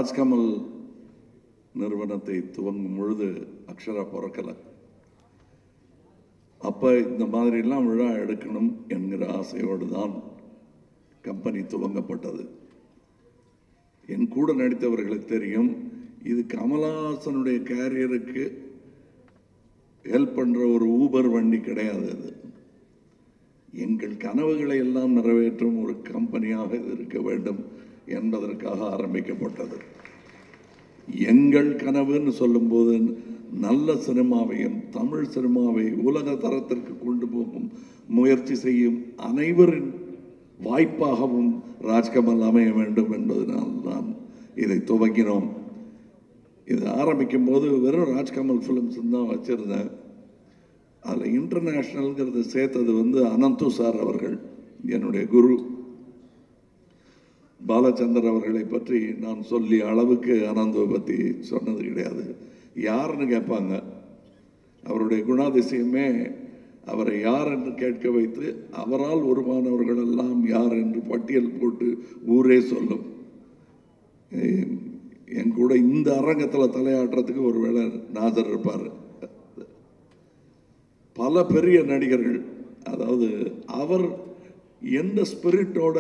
ராஜ்கமல் நிறுவனத்தை துவங்கும் பொழுது அக்ஷரா பிறக்கலை அப்போ இந்த மாதிரிலாம் விழா எடுக்கணும் என்கிற ஆசையோடு தான் கம்பெனி துவங்கப்பட்டது என் கூட நடித்தவர்களுக்கு தெரியும் இது கமலஹாசனுடைய கேரியருக்கு ஹெல்ப் பண்ணுற ஒரு ஊபர் வண்டி கிடையாது அது எங்கள் கனவுகளை எல்லாம் நிறைவேற்றும் ஒரு கம்பெனியாக இது இருக்க வேண்டும் என்பதற்காக ஆரம்பிக்கப்பட்டது எங்கள் கனவுன்னு சொல்லும்போது நல்ல சினிமாவையும் தமிழ் சினிமாவை உலக தரத்திற்கு கொண்டு போகும் முயற்சி செய்யும் அனைவரின் வாய்ப்பாகவும் ராஜ்கமல் அமைய வேண்டும் என்பதனால் தான் இதை துவங்கினோம் இது ஆரம்பிக்கும் போது வெறும் ராஜ்கமல் ஃபிலிம்ஸ் தான் வச்சுருந்தேன் அதில் இன்டர்நேஷ்னல்ங்கிறது சேர்த்தது வந்து அனந்து சார் அவர்கள் என்னுடைய குரு பாலச்சந்தர் அவர்களை பற்றி நான் சொல்லிய அளவுக்கு அனந்துவை பற்றி சொன்னது கிடையாது யாருன்னு கேட்பாங்க அவருடைய குணாதிசயமே அவரை யார் என்று கேட்க வைத்து அவரால் உருவானவர்கள் எல்லாம் யார் என்று பட்டியல் போட்டு ஊரே சொல்லும் எ- என் கூட இந்த அரங்கத்தில் தலையாட்டுறதுக்கு ஒரு வேளை நாசர் இருப்பார் பல பெரிய நடிகர்கள் அதாவது அவர் எந்த ஸ்பிரிட்டோட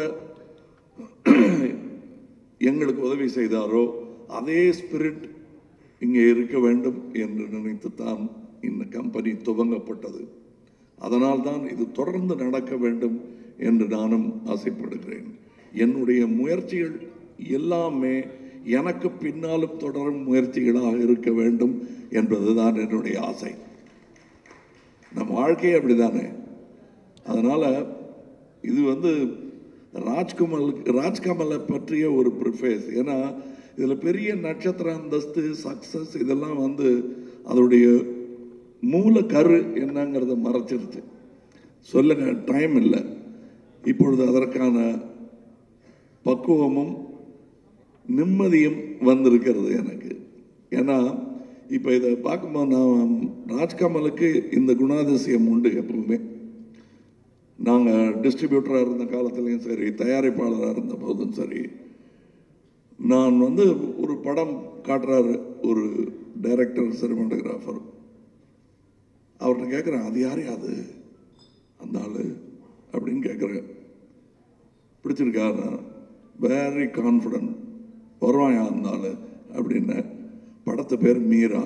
எங்களுக்கு உதவி செய்தாரோ அதே ஸ்பிரிட் இங்கே இருக்க வேண்டும் என்று நினைத்து தான் இந்த கம்பெனி துவங்கப்பட்டது அதனால் தான் இது தொடர்ந்து நடக்க வேண்டும் என்று நானும் ஆசைப்படுகிறேன் என்னுடைய முயற்சிகள் எல்லாமே எனக்கு பின்னாலும் தொடரும் முயற்சிகளாக இருக்க வேண்டும் என்பதுதான் என்னுடைய ஆசை நம் வாழ்க்கையே அப்படிதானே அதனால இது வந்து ராஜ்குமல் ராஜ்கமலை பற்றிய ஒரு ப்ரிஃபேஸ் ஏன்னா இதில் பெரிய நட்சத்திர அந்தஸ்து சக்சஸ் இதெல்லாம் வந்து அதோடைய மூல கரு என்னங்கிறத மறைச்சிருச்சு சொல்லுங்க டைம் இல்லை இப்பொழுது அதற்கான பக்குவமும் நிம்மதியும் வந்திருக்கிறது எனக்கு ஏன்னா இப்போ இதை பார்க்கும்போது நான் ராஜ்கமலுக்கு இந்த குணாதிசயம் உண்டு எப்பவுமே நாங்கள் டிஸ்ட்ரிபியூட்டராக இருந்த காலத்துலேயும் சரி தயாரிப்பாளராக இருந்த போதும் சரி நான் வந்து ஒரு படம் காட்டுறாரு ஒரு டைரக்டர் சினிமாட்டோகிராஃபர் அவர்கிட்ட கேட்குறேன் அது யார் அது அந்த ஆள் அப்படின்னு கேட்குறேன் பிடிச்சிருக்கா வெரி கான்ஃபிடென்ட் வருவாயா அந்த ஆள் அப்படின்னு படத்து பேர் மீரா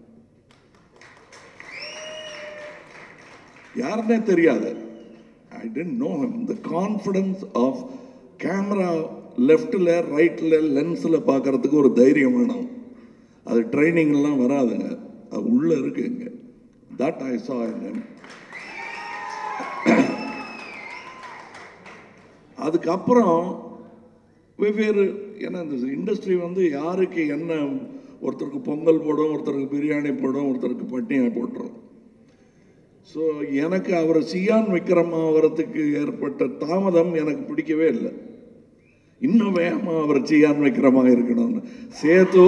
யாருன்னே தெரியாது I don't know him the confidence of camera லெஃப்டில் ரைட்டில் லென்ஸில் பார்க்கறதுக்கு ஒரு தைரியம் வேணும் அது ட்ரைனிங்லாம் வராதுங்க அது உள்ளே இருக்குங்க தட் ஐ சா இன் அதுக்கப்புறம் வெவ்வேறு ஏன்னா இந்த இண்டஸ்ட்ரி வந்து யாருக்கு என்ன ஒருத்தருக்கு பொங்கல் போடும் ஒருத்தருக்கு பிரியாணி போடும் ஒருத்தருக்கு பட்டினி போட்டுரும் ஸோ எனக்கு அவர் சியான் விக்ரம் ஆகிறதுக்கு ஏற்பட்ட தாமதம் எனக்கு பிடிக்கவே இல்லை இன்னும் வேகமாக அவர் சியான் விக்ரமாக இருக்கணும்னு சேது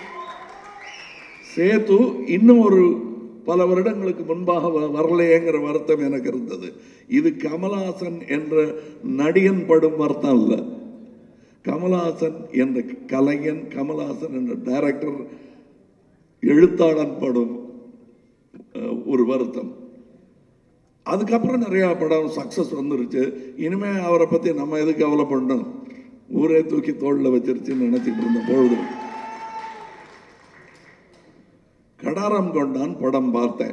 சேது இன்னும் ஒரு பல வருடங்களுக்கு முன்பாக வ- வரலையேங்கிற வருத்தம் எனக்கு இருந்தது இது கமலஹாசன் என்ற நடிகன் படும் வருத்தம் இல்லை கமலஹாசன் என்ற கலைஞன் கமலஹாசன் என்ற டைரக்டர் எழுத்தாளன் படும் அஹ், ஒரு வருத்தம் அதுக்கப்புறம் நிறையா படம் சக்ஸஸ் வந்துருச்சு இனிமே அவரை பற்றி நம்ம எதுக்கு கவலைப்படணும் ஊரே தூக்கி தோளில் வச்சிருச்சுன்னு நினச்சிட்டு இருந்த பொழுது கடாரம் கொண்டான் படம் பார்த்தேன்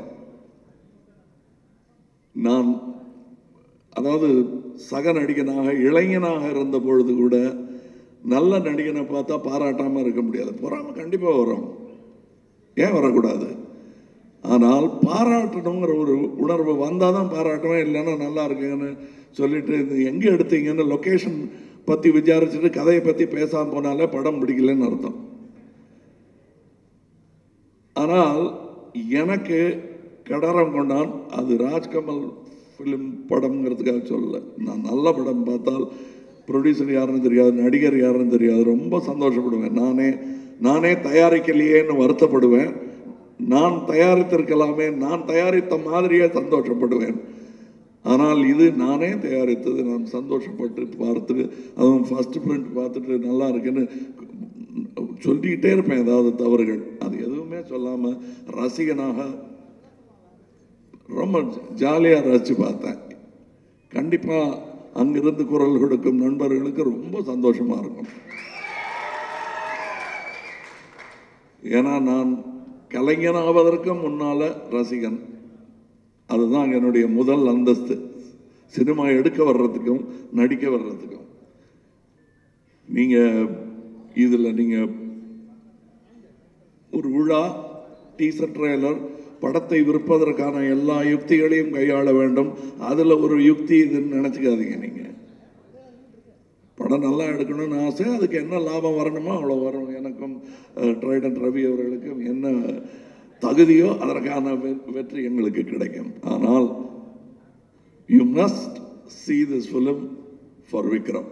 நான் அதாவது சக நடிகனாக இளைஞனாக இருந்த பொழுது கூட நல்ல நடிகனை பார்த்தா பாராட்டாமல் இருக்க முடியாது பொறாம கண்டிப்பாக வரும் ஏன் வரக்கூடாது ஆனால் பாராட்டணுங்கிற ஒரு உணர்வு வந்தால் தான் பாராட்டுவேன் இல்லைன்னா நல்லா இருக்குங்கன்னு சொல்லிட்டு இது எங்கே எடுத்தீங்கன்னு லொக்கேஷன் பற்றி விசாரிச்சுட்டு கதையை பற்றி பேசாமல் போனாலே படம் பிடிக்கலன்னு அர்த்தம் ஆனால் எனக்கு கடாரம் கொண்டான் அது ராஜ்கமல் ஃபிலிம் படம்ங்கிறதுக்காக சொல்லல நான் நல்ல படம் பார்த்தால் ப்ரொடியூசர் யாருன்னு தெரியாது நடிகர் யாருன்னு தெரியாது ரொம்ப சந்தோஷப்படுவேன் நானே நானே தயாரிக்கலையேன்னு வருத்தப்படுவேன் நான் தயாரித்திருக்கலாமே நான் தயாரித்த மாதிரியே சந்தோஷப்படுவேன் ஆனால் இது நானே தயாரித்தது நான் சந்தோஷப்பட்டு பார்த்துட்டு அதுவும் ஃபர்ஸ்ட் பிரிண்ட் பார்த்துட்டு நல்லா இருக்குன்னு சொல்லிக்கிட்டே இருப்பேன் ஏதாவது தவறுகள் அது எதுவுமே சொல்லாம ரசிகனாக ரொம்ப ஜாலியாக ரசித்து பார்த்தேன் கண்டிப்பாக அங்கிருந்து குரல் கொடுக்கும் நண்பர்களுக்கு ரொம்ப சந்தோஷமாக இருக்கும் ஏன்னா நான் கலைஞனாவதற்கு முன்னால ரசிகன் அதுதான் என்னுடைய முதல் அந்தஸ்து சினிமா எடுக்க வர்றதுக்கும் நடிக்க வர்றதுக்கும் நீங்கள் இதில் நீங்கள் ஒரு விழா டீசர் ட்ரெய்லர் படத்தை விற்பதற்கான எல்லா யுக்திகளையும் கையாள வேண்டும் அதில் ஒரு யுக்தி இதுன்னு நினச்சிக்காதீங்க நீங்கள் படம் நல்லா எடுக்கணும்னு ஆசை அதுக்கு என்ன லாபம் வரணுமோ அவ்வளோ வரும் எனக்கும் ட்ரைடன் ரவி அவர்களுக்கும் என்ன தகுதியோ அதற்கான வெ- வெற்றி எங்களுக்கு கிடைக்கும் ஆனால் you must see this film for Vikram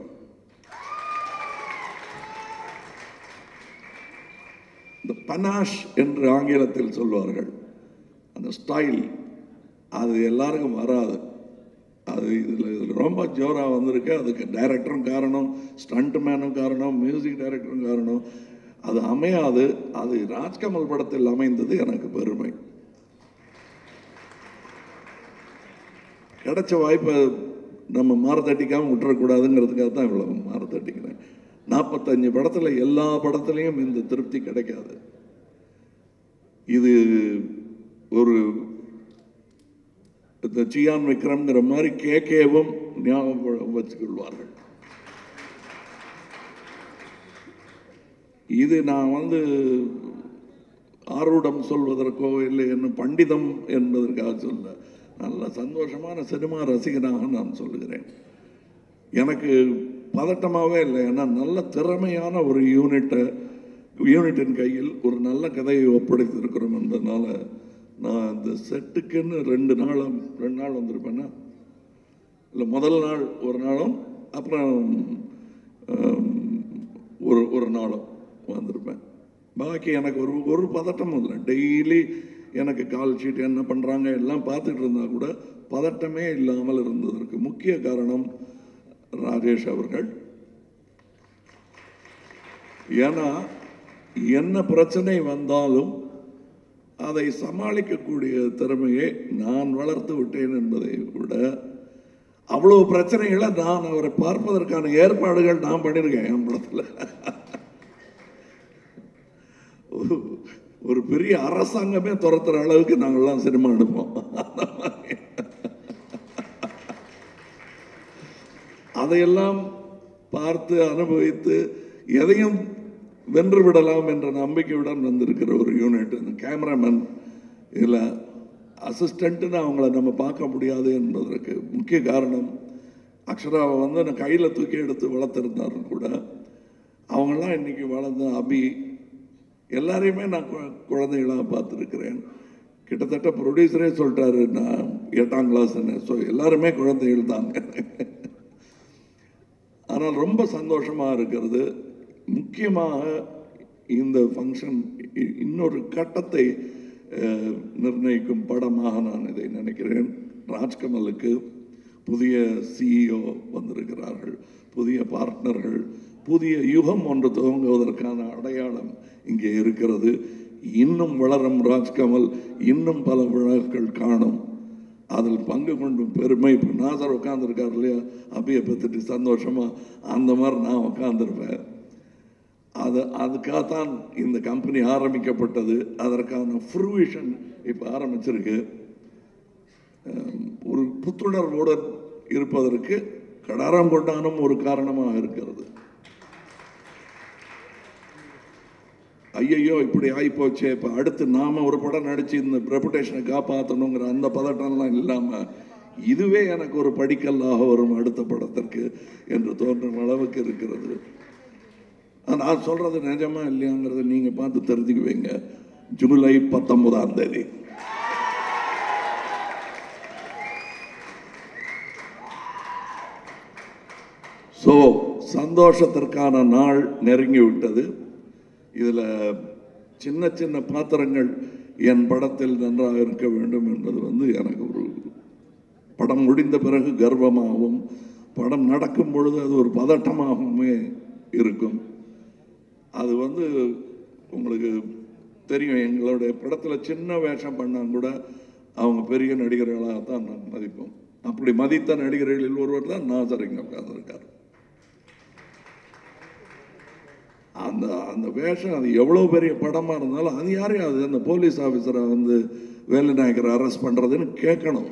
இந்த பனாஷ் என்று ஆங்கிலத்தில் சொல்வார்கள் அந்த ஸ்டைல் அது எல்லாருக்கும் வராது அது இதில் இதில் ரொம்ப ஜோராக வந்திருக்கு அதுக்கு டைரக்டரும் காரணம் ஸ்டண்ட் மேனும் காரணம் மியூசிக் டைரக்டரும் காரணம் அது அமையாது அது ராஜ்கமல் படத்தில் அமைந்தது எனக்கு பெருமை கிடைச்ச வாய்ப்பை நம்ம மாரத்தட்டிக்காமல் விட்டுறக்கூடாதுங்கிறதுக்காக தான் இவ்வளவு மாரத்தட்டிக்கிறேன் நாற்பத்தஞ்சு படத்தில் எல்லா படத்துலையும் இந்த திருப்தி கிடைக்காது இது ஒரு இந்த ஜியான் விக்ரம்ங்கிற மாதிரி கேகேவும் ஞாபகம் வச்சுக்கொள்வார்கள் இது நான் வந்து ஆரூடம் சொல்வதற்கோ இல்லை என்ன பண்டிதம் என்பதற்காக சொல்ல நல்ல சந்தோஷமான சினிமா ரசிகனாக நான் சொல்லுகிறேன் எனக்கு பதட்டமாகவே இல்லை ஏன்னா நல்ல திறமையான ஒரு யூனிட்டை யூனிட்டின் கையில் ஒரு நல்ல கதையை ஒப்படைத்திருக்கிறோம் என்பதனால நான் இந்த செட்டுக்குன்னு ரெண்டு நாளும் ரெண்டு நாள் வந்திருப்பேன்னா இல்லை முதல் நாள் ஒரு நாளும் அப்புறம் ஆம், ஒரு ஒரு நாளும் வந்திருப்பேன் பாக்கி எனக்கு ஒரு ஒரு பதட்டமும் இல்லை டெய்லி எனக்கு கால் ஷீட் என்ன பண்ணுறாங்க எல்லாம் பார்த்துட்டு இருந்தால் கூட பதட்டமே இல்லாமல் இருந்ததற்கு முக்கிய காரணம் ராஜேஷ் அவர்கள் ஏன்னா என்ன பிரச்சனை வந்தாலும் அதை சமாளிக்கக்கூடிய திறமையை நான் வளர்த்து விட்டேன் என்பதை விட அவ்வளவு பிரச்சனைகளை நான் அவரை பார்ப்பதற்கான ஏற்பாடுகள் நான் பண்ணியிருக்கேன் என் படத்தில் ஒரு- ஒரு பெரிய அரசாங்கமே துரத்துற அளவுக்கு நாங்கள்லாம் சினிமா எடுப்போம் அந்த மாதிரி. அதையெல்லாம் பார்த்து அனுபவித்து எதையும் வென்று விடலாம் என்ற நம்பிக்கையுடன் வந்திருக்கிற ஒரு யூனிட் இந்த கேமராமேன் இதில் அசிஸ்டண்ட்டுன்னு அவங்கள நம்ம பார்க்க முடியாது என்பதற்கு முக்கிய காரணம் அக்ஷராவை வந்து நான் கையில் தூக்கி எடுத்து வளர்த்துருந்தாரு கூட அவங்கெல்லாம் இன்னைக்கு வளர்ந்த அபி எல்லாரையுமே நான் கு- குழந்தைகளாக பார்த்துருக்கிறேன் கிட்டத்தட்ட ப்ரொடியூசரே சொல்லிட்டாரு நான் எட்டாம் கிளாஸ்ன்னு ஸோ எல்லாருமே குழந்தைகள் தான் ஆனால் ரொம்ப சந்தோஷமாக இருக்கிறது முக்கியமாக இந்த ஃபங்க்ஷன் இன்னொரு கட்டத்தை அஹ், நிர்ணயிக்கும் படமாக நான் இதை நினைக்கிறேன் ராஜ்கமலுக்கு புதிய சிஇஓ வந்திருக்கிறார்கள் புதிய பார்ட்னர்கள் புதிய யுகம் ஒன்று துவங்குவதற்கான அடையாளம் இங்கே இருக்கிறது இன்னும் வளரும் ராஜ்கமல் இன்னும் பல விழாக்கள் காணும் அதில் பங்கு கொண்டும் பெருமை இப்போ நாசர் உட்காந்துருக்கார் இல்லையா அபியை பற்றிட்டு சந்தோஷமா அந்த மாதிரி நான் உட்காந்துருப்பேன் அது அதுக்காகத்தான் இந்த கம்பெனி ஆரம்பிக்கப்பட்டது அதற்கான ஃப்ரூவிஷன் இப்போ ஆரம்பிச்சிருக்கு அஹ் ஒரு புத்துணர்வோடு இருப்பதற்கு கடாரம் கொண்டானும் ஒரு காரணமாக இருக்கிறது ஐயையோ இப்படி ஆகிப்போச்சே இப்போ அடுத்து நாம ஒரு படம் நடிச்சு இந்த ரெப்புடேஷனை காப்பாற்றணுங்கிற அந்த பதட்டம்லாம் இல்லாமல் இதுவே எனக்கு ஒரு படிக்கல்லாக வரும் அடுத்த படத்திற்கு என்று தோன்றும் அளவுக்கு இருக்கிறது ஆனா, நான் சொல்றது நிஜமா இல்லையாங்கிறத நீங்க பார்த்து தெரிஞ்சுக்குவீங்க ஜூலை பத்தொன்பதாம் தேதி ஸோ சந்தோஷத்திற்கான நாள் நெருங்கி விட்டது இதில் சின்ன சின்ன பாத்திரங்கள் என் படத்தில் நன்றாக இருக்க வேண்டும் என்பது வந்து எனக்கு ஒரு படம் முடிந்த பிறகு கர்வமாகவும் படம் நடக்கும் பொழுது அது ஒரு பதட்டமாகவுமே இருக்கும் அது வந்து உங்களுக்கு தெரியும் எங்களுடைய படத்துல சின்ன வேஷம் பண்ணா கூட அவங்க பெரிய நடிகர்களாக தான் நாம் மதிப்போம் அப்படி மதித்த நடிகர்களில் ஒருவர் தான் நாசர் இங்க உட்கார்ந்திருக்கார் அந்த அந்த வேஷம் அது எவ்வளவு பெரிய படமா இருந்தாலும் அது யாரையும் அது அந்த போலீஸ் ஆஃபீஸரை வந்து வேலுநாயக்கரை அரெஸ்ட் பண்றதுன்னு கேட்கணும்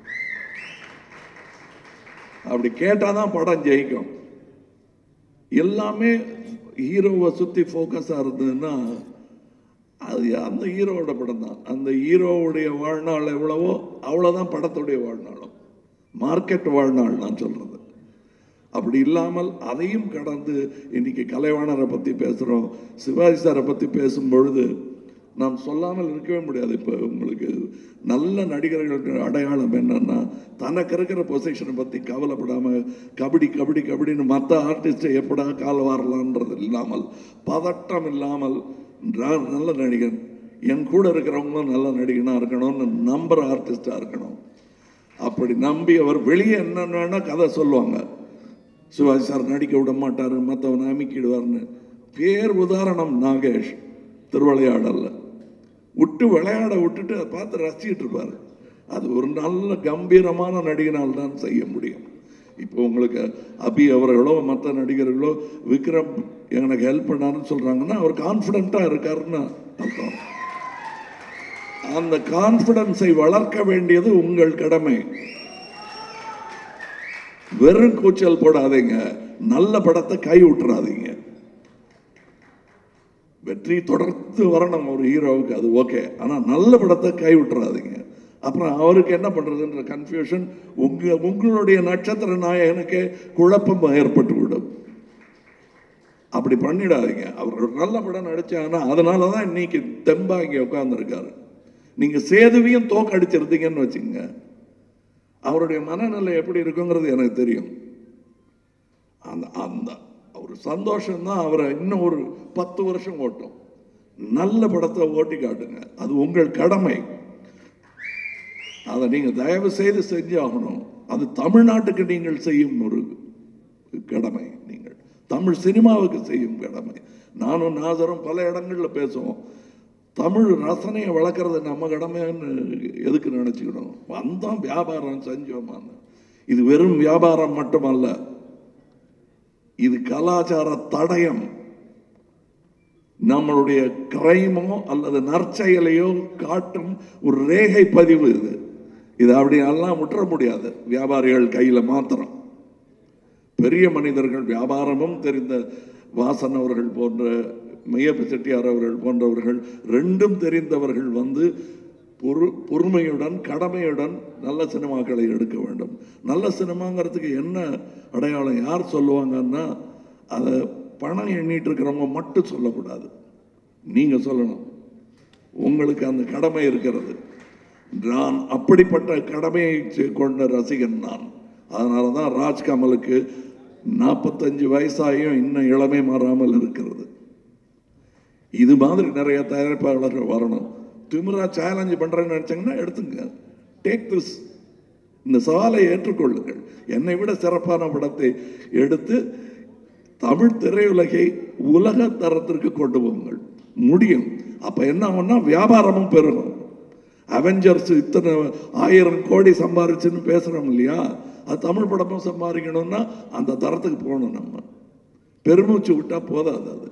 அப்படி கேட்டாதான் படம் ஜெயிக்கும் எல்லாமே ஹீரோவை சுத்தி ஃபோக்கஸா இருந்ததுன்னா அது அந்த ஹீரோவோட படம் தான் அந்த ஹீரோவுடைய வாழ்நாள் எவ்வளவோ அவ்வளவுதான் படத்துடைய வாழ்நாளும் மார்க்கெட் வாழ்நாள் நான் சொல்றது அப்படி இல்லாமல் அதையும் கடந்து இன்னைக்கு கலைவாணரை பத்தி பேசுறோம் சிவாஜி சாரை பத்தி பேசும் பொழுது நாம் சொல்லாமல் இருக்கவே முடியாது இப்போ உங்களுக்கு நல்ல நடிகர்களுக்கு அடையாளம் என்னன்னா தனக்கு இருக்கிற பொசிஷனை பத்தி கவலைப்படாம கபடி கபடி கபடின்னு மற்ற ஆர்டிஸ்டை எப்படா கால் வாரலான்றது இல்லாமல் பதட்டம் இல்லாமல் நான் நல்ல நடிகன் என் கூட இருக்கிறவங்களும் நல்ல நடிகனா இருக்கணும்னு நம்புற ஆர்டிஸ்டா இருக்கணும் அப்படி நம்பி அவர் வெளியே என்னென்னா கதை சொல்லுவாங்க சிவாஜி சார் நடிக்க விட மாட்டாரு மற்றவனை அமுக்கிடுவார்னு பேர் உதாரணம் நாகேஷ் திருவிளையாடல்ல விட்டு விளையாட விட்டுட்டு அதை பார்த்து ரசிச்சிட்டு இருப்பாரு அது ஒரு நல்ல கம்பீரமான நடிகனால் தான் செய்ய முடியும் இப்போ உங்களுக்கு அபி அவர்களோ மற்ற நடிகர்களோ விக்ரம் எனக்கு ஹெல்ப் பண்ணாருன்னு சொல்றாங்கன்னா அவர் கான்ஃபிடென்ட்டா இருக்காருன்னு அர்த்தம் அந்த கான்ஃபிடன்ஸை வளர்க்க வேண்டியது உங்கள் கடமை வெறும் கூச்சல் போடாதீங்க நல்ல படத்தை கை விட்டுறாதீங்க வெற்றி தொடர்ந்து வரணும் ஒரு ஹீரோவுக்கு அது ஓகே ஆனா நல்ல படத்தை கை விட்டுறாதீங்க அப்புறம் அவருக்கு என்ன பண்றதுன்ற கன்ஃபியூஷன் உங்க உங்களுடைய நட்சத்திர நாயகனுக்கு குழப்பம் ஏற்பட்டு விடும் அப்படி பண்ணிடாதீங்க அவர் ஒரு நல்ல படம் நடிச்சாங்கன்னா அதனால தான் இன்னைக்கு தெம்பா இங்க உட்கார்ந்துருக்காரு நீங்க சேதுவையும் தோக்கடிச்சிருந்தீங்கன்னு வச்சுங்க அவருடைய மனநிலை எப்படி இருக்குங்கிறது எனக்கு தெரியும் அந்த அந்த ஒரு சந்தோஷம் தான் அவரை இன்னும் ஒரு பத்து வருஷம் ஓட்டும் நல்ல படத்தை ஓட்டி காட்டுங்க அது உங்கள் கடமை அதை நீங்க தயவு செய்து செஞ்சு ஆகணும் அது தமிழ்நாட்டுக்கு நீங்கள் செய்யும் ஒரு கடமை நீங்கள் தமிழ் சினிமாவுக்கு செய்யும் கடமை நானும் நாசரும் பல இடங்கள்ல பேசுவோம் தமிழ் ரசனையை வளர்க்குறது நம்ம கடமைன்னு எதுக்கு நினைச்சுக்கணும் வந்தோம் வியாபாரம் செஞ்சோமான்னு இது வெறும் வியாபாரம் மட்டுமல்ல இது கலாச்சார தடயம் நம்மளுடைய கிரைமோ அல்லது நற்செயலையோ காட்டும் ஒரு ரேகை பதிவு இது இது அப்படி எல்லாம் விட்டுற முடியாது வியாபாரிகள் கையில மாத்திரம் பெரிய மனிதர்கள் வியாபாரமும் தெரிந்த வாசன் அவர்கள் போன்ற மையப்ப செட்டியார் அவர்கள் போன்றவர்கள் ரெண்டும் தெரிந்தவர்கள் வந்து பொறு பொறுமையுடன் கடமையுடன் நல்ல சினிமாக்களை எடுக்க வேண்டும் நல்ல சினிமாங்கிறதுக்கு என்ன அடையாளம் யார் சொல்லுவாங்கன்னா அதை பணம் எண்ணிட்டு இருக்கிறவங்க மட்டும் சொல்லக்கூடாது நீங்க சொல்லணும் உங்களுக்கு அந்த கடமை இருக்கிறது நான் அப்படிப்பட்ட கடமையை செ- கொண்ட ரசிகன் நான் அதனால தான் ராஜ்கமலுக்கு நாற்பத்தஞ்சு வயசாகியும் இன்னும் இளமை மாறாமல் இருக்கிறது இது மாதிரி நிறைய தயாரிப்பாளர்கள் வரணும் திமிரா சேலஞ்சு பண்றேன்னு நினைச்சாங்கன்னா எடுத்துங்க டேக் திஸ் இந்த சவாலை ஏற்றுக்கொள்ளுங்கள் என்னை விட சிறப்பான படத்தை எடுத்து தமிழ் திரையுலகை உலக தரத்திற்கு கொண்டு போங்கள் முடியும் அப்ப என்ன ஆகும்னா வியாபாரமும் பெருகும் அவெஞ்சர்ஸ் இத்தனை ஆயிரம் கோடி சம்பாரிச்சுன்னு பேசுறோம் இல்லையா அது தமிழ் படமும் சம்பாதிக்கணும்னா அந்த தரத்துக்கு போகணும் நம்ம பெருமூச்சு விட்டா போதாது அது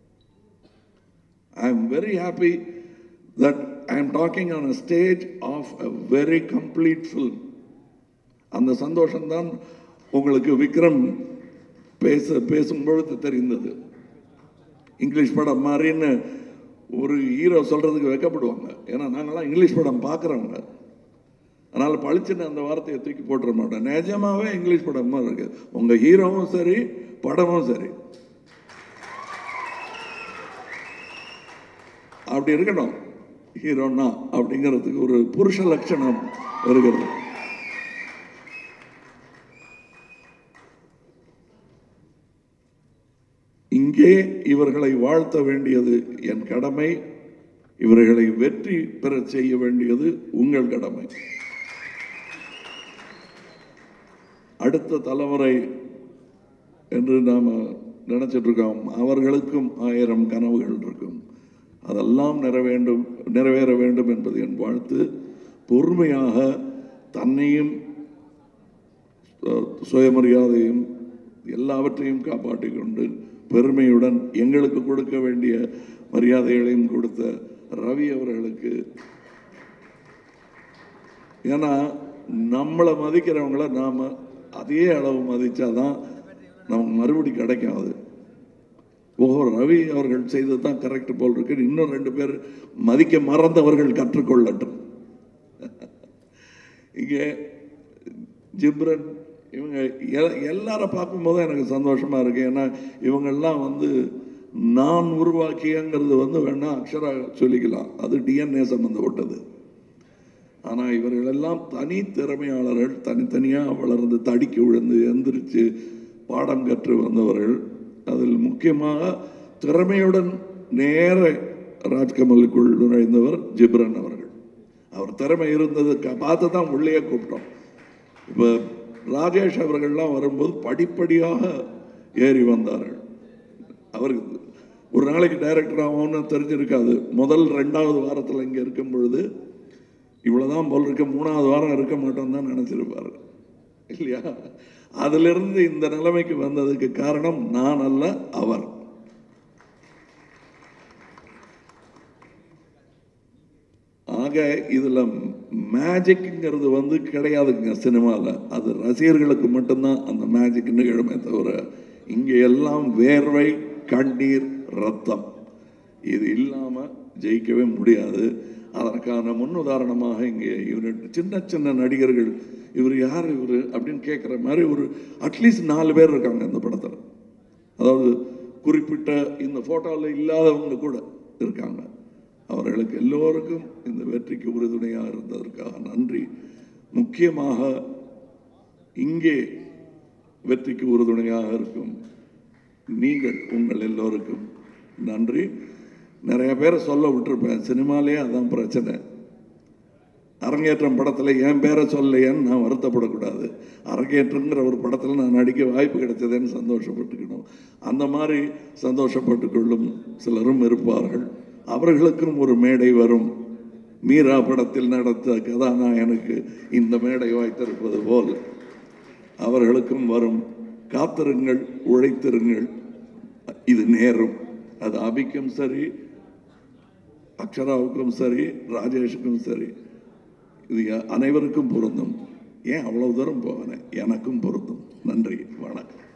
I am very happy that I am talking on a stage of a very complete film. அந்த சந்தோஷம்தான் உங்களுக்கு விக்ரம் பேச பேசும் பொழுது தெரிந்தது இங்கிலீஷ் படம் மாதிரின்னு ஒரு ஹீரோ சொல்றதுக்கு வெக்கப்படுவாங்க ஏன்னா நாங்கெல்லாம் இங்கிலீஷ் படம் பார்க்குறவங்க அதனால பளிச்சுன்னு அந்த வார்த்தையை தூக்கி போட்டுற மாட்டேன் நிஜமாவே இங்கிலீஷ் படம் மாதிரி இருக்கு உங்க ஹீரோவும் சரி படமும் சரி அப்படி இருக்கணும் ஹீரோனா அப்படிங்கிறதுக்கு ஒரு புருஷ லட்சணம் இருக்கிறது இங்கே இவர்களை வாழ்த்த வேண்டியது என் கடமை இவர்களை வெற்றி பெறச் செய்ய வேண்டியது உங்கள் கடமை அடுத்த தலைமுறை என்று நாம நினைச்சிட்டு இருக்கோம் அவர்களுக்கும் ஆயிரம் கனவுகள் இருக்கும் அதெல்லாம் நிறைவேண்டும் நிறைவேற வேண்டும் என்பது என் வாழ்த்து பொறுமையாக தன்னையும் அஹ், சுயமரியாதையும் எல்லாவற்றையும் காப்பாற்றிக் கொண்டு பெருமையுடன் எங்களுக்கு கொடுக்க வேண்டிய மரியாதைகளையும் கொடுத்த ரவி அவர்களுக்கு ஏன்னா நம்மளை மதிக்கிறவங்கள நாம் அதே அளவு மதித்தாதான் நமக்கு மறுபடி கிடைக்கும் அது ஓஹோ ரவி அவர்கள் செய்தது தான் கரெக்ட் போல் இருக்கு இன்னும் ரெண்டு பேர் மதிக்க மறந்தவர்கள் கற்றுக்கொள்ளட்டும் இங்கே ஜிப்ரன் இவங்க எ- எல்லாரை பார்க்கும்போது எனக்கு சந்தோஷமா இருக்கு ஏன்னா இவங்கெல்லாம் வந்து நான் உருவாக்கியங்கிறது வந்து வேணா அக்ஷரா சொல்லிக்கலாம் அது டிஎன்ஏ சம்பந்தப்பட்டது ஆனால் இவர்களெல்லாம் தனி திறமையாளர்கள் தனித்தனியாக வளர்ந்து தடிக்கு விழுந்து எந்திரிச்சு பாடம் கற்று வந்தவர்கள் அதில் முக்கியமாக திறமையுடன் நேர ராஜ்கமலுக்குள் நுழைந்தவர் ஜிப்ரன் அவர்கள் அவர் திறமை இருந்தது க- பார்த்து தான் உள்ளே கூப்பிட்டோம் இப்போ ராஜேஷ் அவர்கள்லாம் வரும்போது படிப்படியாக ஏறி வந்தார்கள் அவருக்கு ஒரு நாளைக்கு டைரக்டர் ஆகும்னு தெரிஞ்சிருக்காது முதல் ரெண்டாவது வாரத்தில் இங்கே இருக்கும் பொழுது இவ்வளவுதான் போல் இருக்க மூணாவது வாரம் இருக்க மாட்டோம் தான் நினைச்சிருப்பாரு இல்லையா அதிலிருந்து இந்த நிலைமைக்கு வந்ததுக்கு காரணம் நான் அல்ல அவர் ஆக இதுல மேஜிக்ங்கிறது வந்து கிடையாதுங்க சினிமாவில் அது ரசிகர்களுக்கு மட்டும்தான் அந்த மேஜிக் நிகழுமே தவிர இங்கே எல்லாம் வேர்வை கண்ணீர் ரத்தம் இது இல்லாமல் ஜெயிக்கவே முடியாது அதற்கான முன்னுதாரணமாக இங்கே இவர் சின்ன சின்ன நடிகர்கள் இவர் யார் இவர் அப்படின்னு கேட்குற மாதிரி ஒரு அட்லீஸ்ட் நாலு பேர் இருக்காங்க இந்த படத்தில் அதாவது குறிப்பிட்ட இந்த ஃபோட்டோவில் இல்லாதவங்க கூட இருக்காங்க அவர்களுக்கு எல்லோருக்கும் இந்த வெற்றிக்கு உறுதுணையாக இருந்ததற்காக நன்றி முக்கியமாக இங்கே வெற்றிக்கு உறுதுணையாக இருக்கும் நீங்கள் உங்கள் எல்லோருக்கும் நன்றி நிறைய பேரை சொல்ல விட்டுருப்பேன் சினிமாலே அதான் பிரச்சனை அரங்கேற்றம் படத்தில் என் பேரை சொல்லலையேன்னு நான் வருத்தப்படக்கூடாது அரங்கேற்றங்கிற ஒரு படத்தில் நான் நடிக்க வாய்ப்பு கிடைச்சதேன்னு சந்தோஷப்பட்டுக்கணும் அந்த மாதிரி சந்தோஷப்பட்டு கொள்ளும் சிலரும் இருப்பார்கள் அவர்களுக்கும் ஒரு மேடை வரும் மீரா படத்தில் நடத்த கதாநாயகனுக்கு இந்த மேடை வாய்த்திருப்பது போல் அவர்களுக்கும் வரும் காத்திருங்கள் உழைத்திருங்கள் இது நேரும் அது அபிக்கும் சரி அக்ஷராவுக்கும் சரி ராஜேஷுக்கும் சரி இது அனைவருக்கும் பொருந்தும் ஏன் அவ்வளவு தூரம் போவேன் எனக்கும் பொருந்தும் நன்றி வணக்கம்